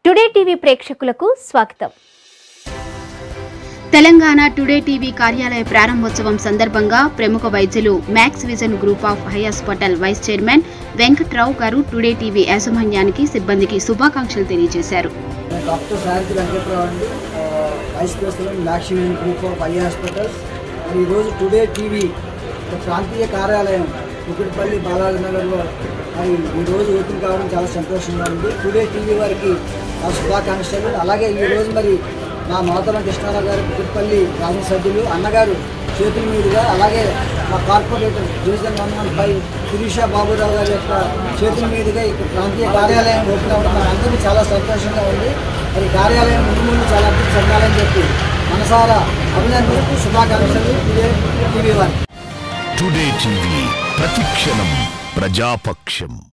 today TV ప్రేక్షకులకు స్వాగతం Telangana today TV కార్యాలయ ప్రారంభోత్సవం సందర్భంగా ప్రముఖ వైద్యులు Max Vision group of eye hospital vice chairman Venkatrao గారు టుడే టీవీ యాజమాన్యానికి సిబ్బందికి శుభాకాంక్షలు తెలియజేశారు నేను డాక్టర్ సారథి వెంకట్రావు అండి ఆ, vice president maximum group of eye hospitals మరి ఈరోజు టుడే టీవీ ఒక ప్రాంతీయ కార్యాలయం కుకుడిపల్లి బాలాజీ నగర్లో మరి ఈరోజు ఓపెన్ కావడం చాలా సంతోషంగా ఉంది టుడే టీవీ వారికి నా శుభాకాంక్షలు అలాగే ఈరోజు మరి మా నూతన కృష్ణారావు గారు కుకుడిపల్లి రాజ్యసభ్యులు అన్నగారు చేతుల మీదుగా అలాగే మా corporator division one one five Sirisha Baburao గారి యొక్క చేతుల మీదుగా ఇక్కడ ప్రాంతీయ కార్యాలయం ఓపెన్ అవ్వడం మన అందరికీ చాలా సంతోషంగా ఉంది మరి కార్యాలయం ముందు ముందు చాలా అభివృద్ధి చెందాలని చెప్పి మనసారా అభినందిస్తూ శుభాకాంక్షలు టుడే టీవీ వారికి టుడే టీవీ ప్రతిక్షణం ప్రజాపక్షం